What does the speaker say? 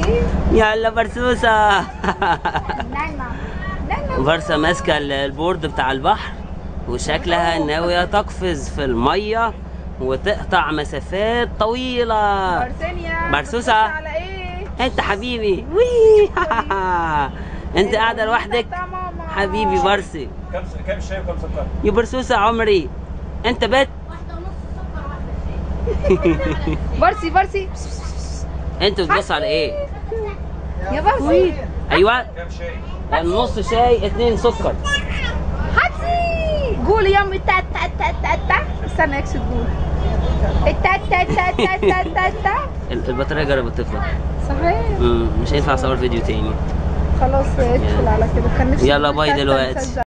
ايه يلا برسوسة نانا نانا برسة ماسكة ال- البورد بتاع البحر وشكلها ناوية تقفز في المية وتقطع مسافات طويلة برسانيا برسوسة. على ايه انت حبيبي وي انت قاعدة لوحدك بتاع ماما. حبيبي برسي كم كم شاي وكم سكر؟ يا برسوسة عمري انت بت برسي برسي انت بتبص على ايه يا برسي ايوه كم شاي؟ نص شاي اتنين سكر هاتي قولي يا امي تا تا تا تا تا استنى اكس تقول تا تا تا تا تا تا تا ال- البطارية جربت تفضل صحيح مم، مش هينفع اصور فيديو تاني خلاص ادخل على كده كان نفسي يلا أقول باي تا تا دلوقتي. تا تا.